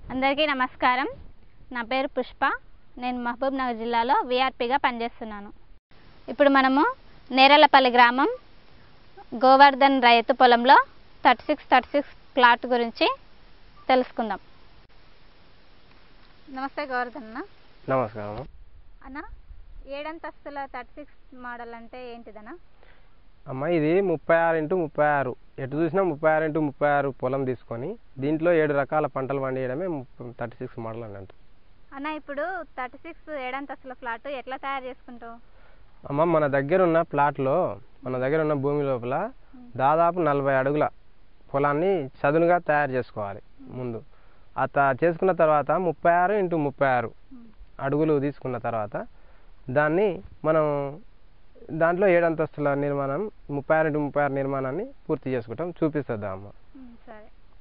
అందరికీ నమస్కారం నా పేరు పుష్ప నేను మహబూబ్ నగర్ జిల్లాలో విఆర్పిగా పనిచేస్తున్నాను ఇప్పుడు మనము నేరలపల్లి గ్రామం గోవర్ధన్ రైతు పొలంలో thirty six thirty six plot గురించి తెలుసుకుందాం నమస్తే గోవర్ధన్ అన్న నమస్కారం అన్న ఏడంతస్తుల థర్టీ సిక్స్ మోడల్ అంటే ఏంటిదన్నా అమ్మ ఇది ముప్పై ఆరు ఇంటూ ముప్పై ఆరు ఎటు చూసినా ముప్పై ఆరు ఇంటూ ముప్పై ఆరు పొలం తీసుకొని దీంట్లో ఏడు రకాల పంటలు పండియడమే థర్టీ సిక్స్ మోడల్ అని అంటారు అన్న ఇప్పుడు థర్టీ సిక్స్ ఏడంతస్తుల ఫ్లాట్ ఎట్లా తయారు చేసుకుంటావు అమ్మ మన దగ్గర ఉన్న ప్లాట్లో మన దగ్గర ఉన్న భూమి లోపల దాదాపు నలభై అడుగుల పొలాన్ని చదునుగా తయారు చేసుకోవాలి ముందు అత చేసుకున్న తర్వాత ముప్పై ఆరు ఇంటూ ముప్పై ఆరు అడుగులు తీసుకున్న తర్వాత దాన్ని మనం దాంట్లో ఏడు అంతస్తుల నిర్మాణం ముప్పై ఆరు ఇంటూ ముప్పై ఆరు నిర్మాణాన్ని పూర్తి చేసుకుంటాం చూపిస్తుందా అమ్మ ఉమ్, సరే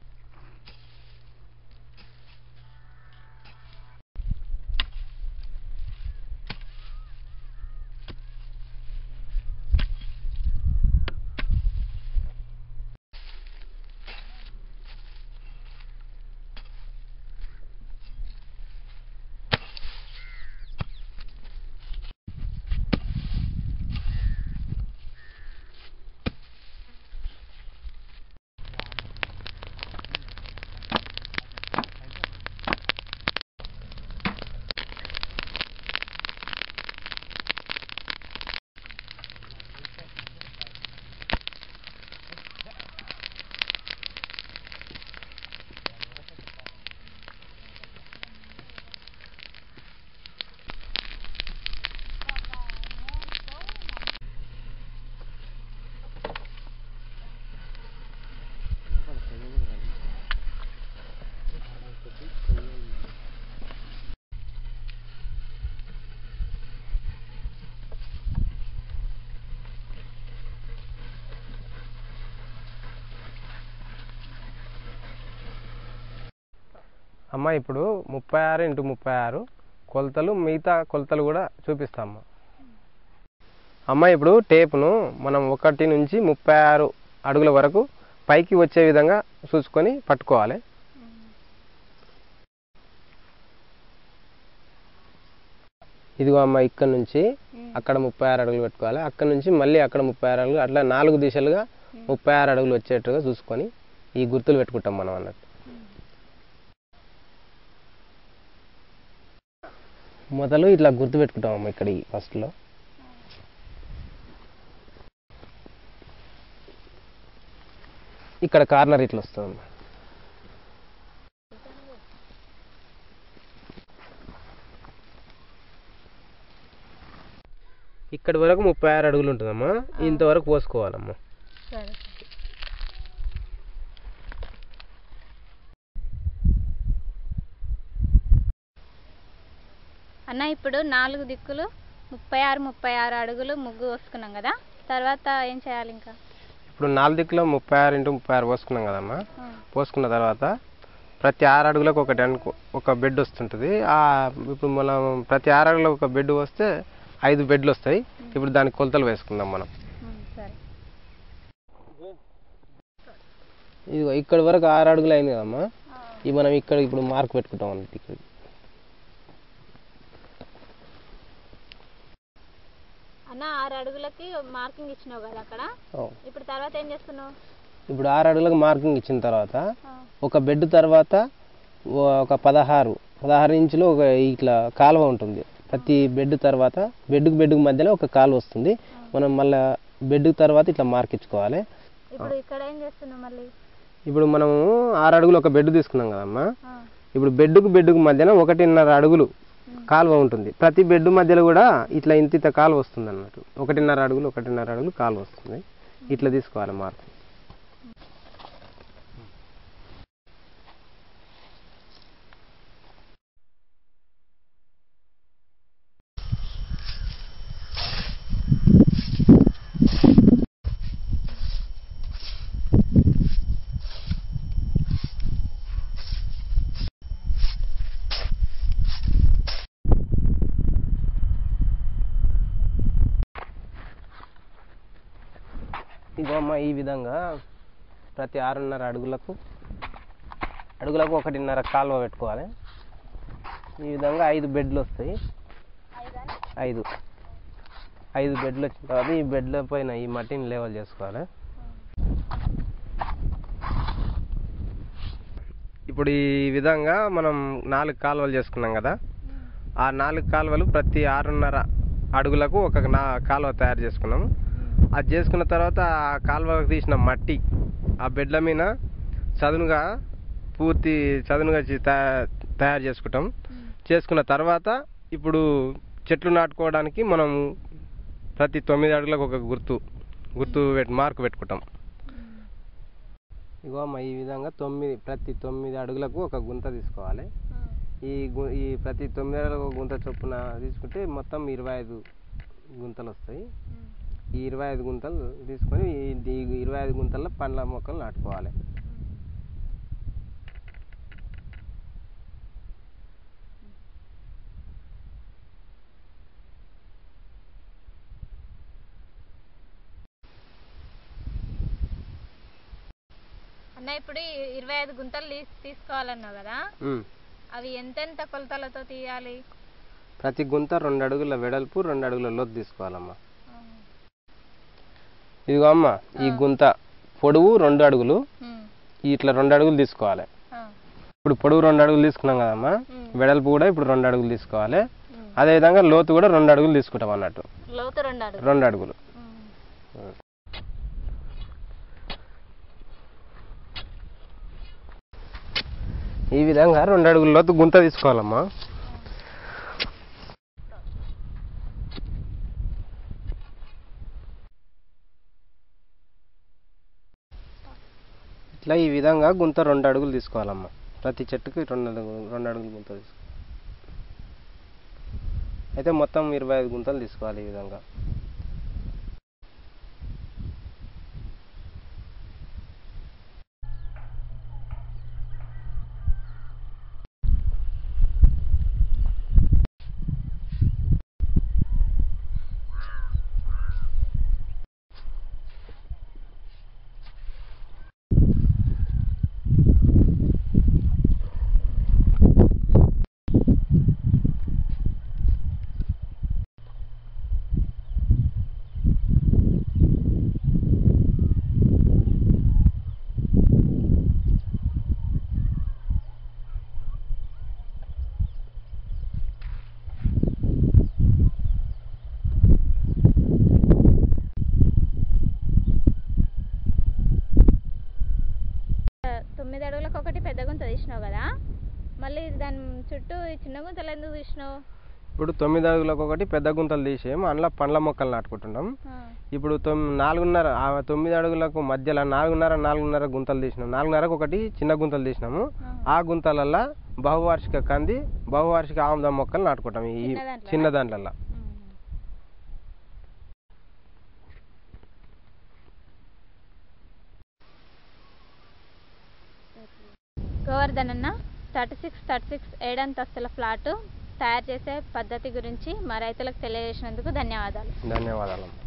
అమ్మ ఇప్పుడు ముప్పై ఆరు ఇంటూ ముప్పై ఆరు కొలతలు మిగతా కొలతలు కూడా చూపిస్తాము అమ్మ ఇప్పుడు టేపును మనం ఒకటి నుంచి ముప్పై ఆరు అడుగుల వరకు పైకి వచ్చే విధంగా చూసుకొని పట్టుకోవాలి ఇదిగో అమ్మ ఇక్కడ నుంచి అక్కడ ముప్పై ఆరు అడుగులు పెట్టుకోవాలి అక్కడ నుంచి మళ్ళీ అక్కడ ముప్పై ఆరు అడుగులు అట్లా నాలుగు దిశలుగా ముప్పై ఆరు అడుగులు వచ్చేట్టుగా చూసుకొని ఈ గుర్తులు పెట్టుకుంటాం మనం అన్నట్టు మొదలు ఇట్లా గుర్తు పెట్టుకుంటాం అమ్మ ఇక్కడ ఈ ఫస్ట్లో ఇక్కడ కార్నర్ ఇట్లా వస్తుంది ఇక్కడి వరకు ముప్పై ఆరు అడుగులు ఉంటుందమ్మా ఇంతవరకు పోసుకోవాలమ్మా సరే అన్న ఇప్పుడు నాలుగు దిక్కులు ముప్పై ఆరు ముప్పై ఆరు అడుగులు ముగ్గు వేసుకున్నాం కదా తర్వాత ఏం చేయాలి ఇంకా ఇప్పుడు నాలుగు దిక్కులో ముప్పై ఆరు ఇంటూ ముప్పై ఆరు పోసుకున్నాం కదమ్మా ఆ, పోసుకున్న తర్వాత ప్రతి ఆరు అడుగులకు ఒకటి అనుకో ఒక బెడ్ వస్తుంటుంది ఆ ఇప్పుడు మనం ప్రతి ఆరు అడుగులకు ఒక బెడ్ వస్తే ఐదు బెడ్లు వస్తాయి ఇప్పుడు దానికి కొలతలు వేసుకుందాం మనం ఉమ్, సరే ఇదిగో ఇక్కడ వరకు ఆరు అడుగులు అయింది కదమ్మా ఇది మనం ఇక్కడ ఇప్పుడు మార్క్ పెట్టుకుంటాం అన్నట్టు ఇక్కడ అన్న ఆరు అడుగులకి మార్కింగ్ ఇచ్చినావు కదా అక్కడ ఇప్పుడు తర్వాత ఏం చేస్తున్నావు ఇప్పుడు ఆరు అడుగులకు మార్కింగ్ ఇచ్చిన తర్వాత ఆ, ఒక బెడ్ తర్వాత ఓ- ఒక పదహారు పదహారు ఇంచులు ఒక ఇట్లా కాలువ ఉంటుంది ప్రతి బెడ్ తర్వాత బెడ్కు బెడ్కు మధ్యలో ఒక కాలువ వస్తుంది మనం మళ్ళీ బెడ్ తర్వాత ఇట్లా మార్క్ ఇచ్చుకోవాలి ఇప్పుడు ఇక్కడ ఏం చేస్తున్నావు మళ్ళీ ఇప్పుడు మనము ఆరు అడుగులు ఒక బెడ్ తీసుకున్నాం కదమ్మా ఆ, ఇప్పుడు బెడ్కు బెడ్కు మధ్యన ఒకటిన్నర అడుగులు కాలువ ఉంటుంది ప్రతి బెడ్ మధ్యలో కూడా ఇట్లా ఇంత ఇంత కాలువ వస్తుంది అన్నట్టు ఒకటిన్నర అడుగులు ఒకటిన్నర అడుగులు కాలువ వస్తుంది ఇట్లా తీసుకోవాలి మార్క్ ఇగో అమ్మ ఈ విధంగా ప్రతి ఆరున్నర అడుగులకు అడుగులకు ఒకటిన్నర కాలువ పెట్టుకోవాలి ఈ విధంగా ఐదు బెడ్లు వస్తాయి ఐదు ఐదు బెడ్లు వచ్చిన తర్వాత ఈ బెడ్ల పైన ఈ మట్టిని లేవల్ చేసుకోవాలి ఇప్పుడు ఈ విధంగా మనం నాలుగు కాలువలు చేసుకున్నాం కదా ఆ నాలుగు కాలువలు ప్రతి ఆరున్నర అడుగులకు ఒక నా కాలువ తయారు చేసుకున్నాము అది చేసుకున్న తర్వాత ఆ కాలువకు తీసిన మట్టి ఆ బెడ్ల మీద చదునుగా పూర్తి చదునుగా చే- తయా- తయారు చేసుకుంటాం చేసుకున్న తర్వాత ఇప్పుడు చెట్లు నాటుకోవడానికి మనం ప్రతి తొమ్మిది అడుగులకు ఒక గుర్తు గుర్తు పెట్టి మార్కు పెట్టుకుంటాం ఇగో అమ్మ ఈ విధంగా తొమ్మిది ప్రతి తొమ్మిది అడుగులకు ఒక గుంత తీసుకోవాలి ఈ గు- ఈ ప్రతి తొమ్మిది అడుగులకు ఒక గుంత చొప్పున తీసుకుంటే మొత్తం ఇరవై ఐదు గుంతలు వస్తాయి ఈ ఇరవై ఐదు గుంతలు తీసుకొని ఈ- ఈ ఇరవై ఐదు గుంతల్లో పండ్ల మొక్కలు నాటుకోవాలి అన్న ఇప్పుడు ఈ ఇరవై ఐదు గుంతలు తీస్- తీసుకోవాలన్నావు కదా ఉమ్. అవి ఎంతెంత కొలతలతో తీయాలి ప్రతి గుంత రెండు అడుగుల వెడల్పు రెండు అడుగుల లోతు తీసుకోవాలమ్మా ఇదిగో అమ్మ ఈ గుంత పొడవు రెండు అడుగులు ఉమ్, ఇట్లా రెండు అడుగులు తీసుకోవాలి ఆ, ఇప్పుడు పొడవు రెండు అడుగులు తీసుకున్నాం కదమ్మా ఉమ్, వెడల్పు కూడా ఇప్పుడు రెండు అడుగులు తీసుకోవాలి ఉమ్. అదేవిధంగా లోతు కూడా రెండు అడుగులు తీసుకుంటాం అన్నట్టు లోతు రెండు అడుగు రెండు అడుగులు ఉమ్. ఈ విధంగా రెండు అడుగుల లోతు గుంత తీసుకోవాలమ్మా ఇట్లా ఈ విధంగా గుంత రెండు అడుగులు తీసుకోవాలమ్మా ప్రతి చెట్టుకి రెండు అడుగులు రెండు అడుగులు గుంత తీసుకో అయితే మొత్తం ఇరవై ఐదు గుంతలు తీసుకోవాలి ఈ విధంగా తొమ్మిది అడుగులకు ఒకటి పెద్ద గుంత తీసినావు కదా మళ్ళీ దాని చుట్టూ ఈ చిన్న గుంతలు ఎందుకు తీసినావు ఇప్పుడు తొమ్మిది అడుగులకు ఒకటి పెద్ద గుంతలు తీసేయం అందులో పండ్ల మొక్కలు నాటుకుంటున్నాం ఆ, ఇప్పుడు తొమ్ నాలుగున్నర ఆ తొమ్మిది అడుగులకు మధ్యలో నాలుగున్నర నాలుగున్నర గుంతలు తీసినాం నాలుగున్నరకు ఒకటి చిన్న గుంతలు తీసినాము ఆ. ఆ గుంతలల్లో బహువార్షిక కంది బహువార్షిక ఆముదం మొక్కలు నాటుకుంటాం ఈ చిన్న దాంట్లోనా? చిన్న దాంట్లలో ఉమ్. గోవర్ధన్ అన్న థర్టీ సిక్స్ థర్టీ సిక్స్ ఏడంతస్తుల ఫ్లాటు తయారు చేసే పద్ధతి గురించి మా రైతులకు తెలియజేసినందుకు ధన్యవాదాలు ధన్యవాదాలు